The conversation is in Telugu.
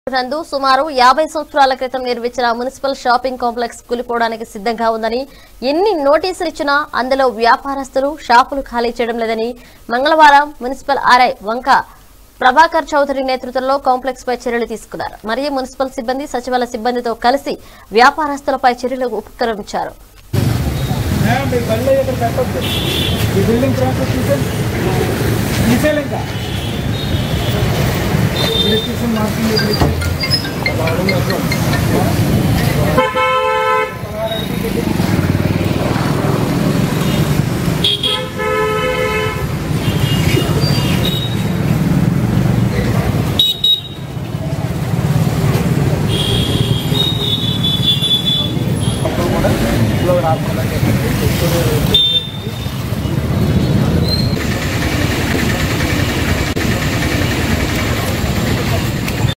నందు సుమారు యాభై సంవత్సరాల క్రితం నిర్మించిన మున్సిపల్ షాపింగ్ కాంప్లెక్స్ కూలిపోవడానికి సిద్ధంగా ఉందని ఎన్ని నోటీసులు ఇచ్చినా అందులో వ్యాపారస్తులు షాపులు ఖాళీ చేయడం లేదని మంగళవారం మున్సిపల్ ఆర్ఐ వంక ప్రభాకర్ చౌదరి నేతృత్వంలో కాంప్లెక్స్ పై చర్యలు తీసుకున్నారు మరియు మున్సిపల్ సిబ్బంది సచివాలయ సిబ్బందితో కలిసి వ్యాపారస్తులపై చర్యలకు ఉపక్రమించారు మేడం మీరు బండ్లో ఇక్కడ పెట్టొద్దు ఈ బిల్డింగ్ ట్రాన్స్ఫర్ తీసేయండి తీసేయాలి ఇంకా ఎలక్ట్రీషియన్ మార్కింగ్